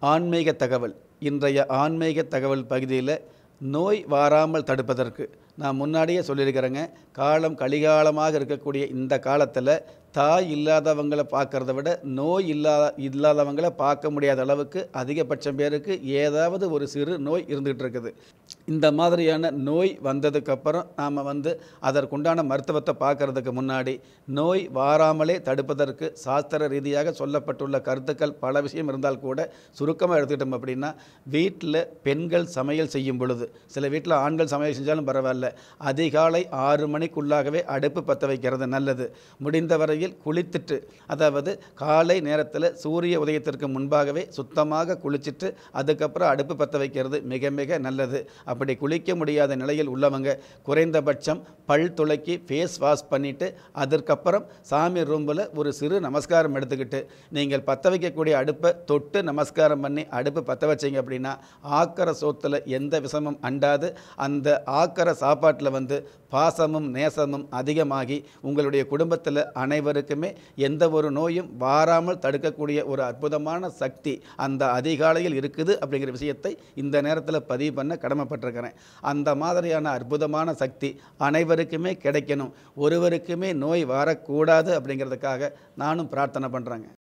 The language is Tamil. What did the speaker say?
ஆன்மீக தகவல் இன்றைய ஆன்மீக தகவல் பகுதியில் நோய் வாராமல் தடுப்பதற்கு நான் முன்னாடியே சொல்லியிருக்கிறேங்க காலம் கலிகாலமாக இருக்கக்கூடிய இந்த காலத்தில் தாய் இல்லாதவங்களை பார்க்கறத விட நோய் இல்லாத இல்லாதவங்களை பார்க்க முடியாத அளவுக்கு அதிகபட்சம் பேருக்கு ஏதாவது ஒரு சிறு நோய் இருந்துகிட்டு இருக்குது இந்த மாதிரியான நோய் வந்ததுக்கப்புறம் நாம் வந்து அதற்குண்டான மருத்துவத்தை பார்க்கறதுக்கு முன்னாடி நோய் வாராமலே தடுப்பதற்கு சாஸ்திர ரீதியாக சொல்லப்பட்டுள்ள கருத்துக்கள் பல விஷயம் இருந்தால் கூட சுருக்கமாக எடுத்துக்கிட்டோம் அப்படின்னா வீட்டில் பெண்கள் சமையல் செய்யும் பொழுது சில வீட்டில் ஆண்கள் சமையல் செஞ்சாலும் பரவாயில்ல அதிகாலை ஆறு மணிக்குள்ளாகவே அடுப்பு பற்ற வைக்கிறது நல்லது முடிந்த வரையில் குளித்துட்டு அதாவது காலை நேரத்தில் சூரிய உதயத்திற்கு முன்பாகவே சுத்தமாக குளிச்சுட்டு அதுக்கப்புறம் அடுப்பு பற்ற வைக்கிறது மிக மிக நல்லது அப்படி குளிக்க முடியாத நிலையில் உள்ளவங்க குறைந்தபட்சம் பல் துளக்கி ஃபேஸ் வாஷ் பண்ணிவிட்டு அதற்கப்புறம் சாமி ரூம்பில் ஒரு சிறு நமஸ்காரம் எடுத்துக்கிட்டு நீங்கள் பற்ற வைக்கக்கூடிய அடுப்பை தொட்டு நமஸ்காரம் பண்ணி அடுப்பு பற்ற வச்சீங்க அப்படின்னா ஆக்கர சோத்தில் எந்த விஷமும் அண்டாது அந்த ஆக்கர சாப்பாட்டில் வந்து பாசமும் நேசமும் அதிகமாகி உங்களுடைய குடும்பத்தில் அனைவருக்குமே எந்த ஒரு நோயும் வாராமல் தடுக்கக்கூடிய ஒரு அற்புதமான சக்தி அந்த அதிகாலையில் இருக்குது அப்படிங்கிற விஷயத்தை இந்த நேரத்தில் பதிவு பண்ண கடமைப்பட்டிருக்கிறேன் அந்த மாதிரியான அற்புதமான சக்தி அனைவருக்குமே கிடைக்கணும் ஒருவருக்குமே நோய் வரக்கூடாது அப்படிங்கிறதுக்காக நானும் பிரார்த்தனை பண்ணுறேங்க